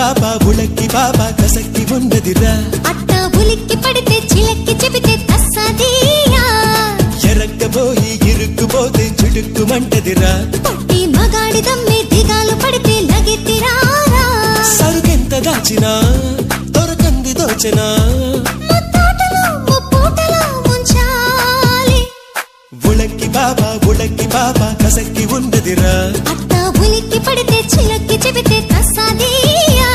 బాబా ఉళక్కి బాబా కసక్కి ఉన్నదిరా అట్ట ఉలిక్కి పడితే చిలక్కి చెబితే తస్సదియా ఎరక్కబోయి ఇరుక్కుపోతే చిడుక్కుమంటదిరా పొట్టి మగాడి దమ్మి దిగాలు పడితే లగెత్తిరారా సరుకెంత దాచినా దొరకంది దోచనా ముత్తోటలో ముప్పూటలో ముంచాలి ఉళక్కి బాబా ఉళక్కి బాబా కసక్కి ఉన్నదిరా అట్ట ఉలిక్కి పడితే చిలక్కి చెబితే తస్సదియా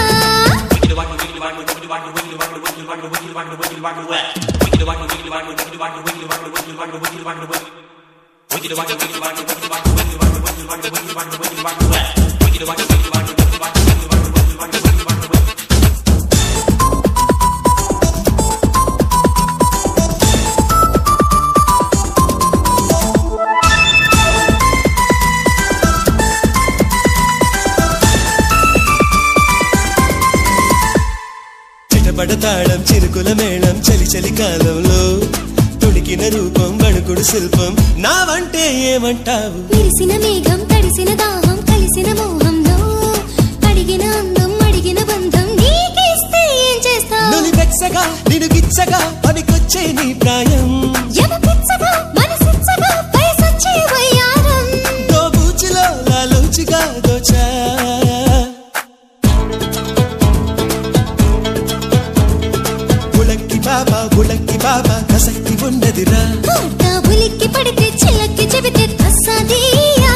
చిటపడతాళం చిరుకుల మేళం చలి చలి కాలంలో తొడికిన రూపం వణుకుడు శిల్పం నావంటే ఏమంటావు విరిసిన మేఘం తడిసిన దాహం కలిసిన మోహంలో అడిగిన అందం అడిగిన బంధం నీకిస్తే ఏం చేస్తావు నులి వెక్సగా నిన్ను గిచ్చగా పనికొచ్చే నీ ప్రాయం యమ పిచ్చగా మనసిచ్చగా వయసొచ్చే వయ్యారం దోబూచిలో లాలోచిగా దోచా ఉళక్కి బాబా ఉళక్కి బాబా కసక్తి ఉన్నదిరా కోట ఉలిక్కి పడితే చిలక్కి చెబితే తస్సదియా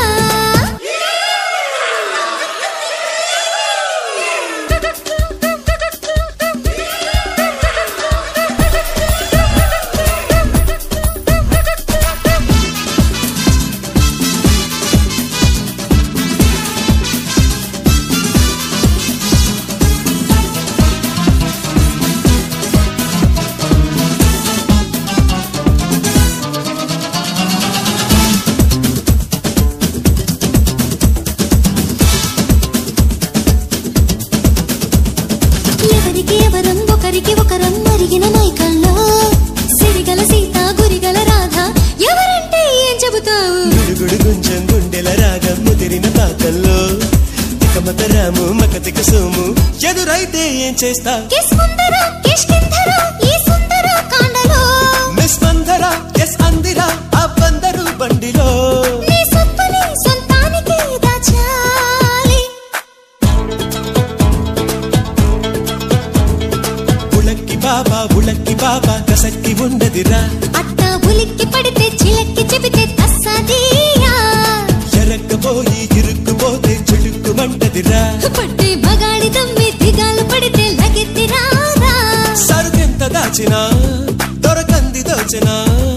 ఎవరికి ఎవరం ఒకరికి ఒకరం మరిగిన మైకల్లో సిరిగల సీత గురిగల రాధ ఎవరంటే ఏం చెబుతావు గుడుగుడు గుంజం గుండెల రాగం ముదిరిన తాకల్లో తికమత రాము మకతిక సోము ఎదురైతే ఏం చేస్తా కిస్ ముందర కిష్కింధర ఈ సుందర కాండలో మిస్ మందరా ఎస్ అందిరా ఆ బందరు బండిలో నీ సొత్తుని సొంతానికి దాచాలి ఉళక్కి బాబా ఉళక్కి బాబా కసక్కి ఉండదిరా అట్ట ఉలిక్కి పడితే చిలక్కి చెబితే తస్సదియా ఎరక్కపోయి ఇరుక్కుపోతే చిడుక్కుమంటదిరా పట్టి మగాడి దమ్మి దిగాలు పడితే లగెత్తిరారా సరుకెంత దాచినా దొరకంది దోచనా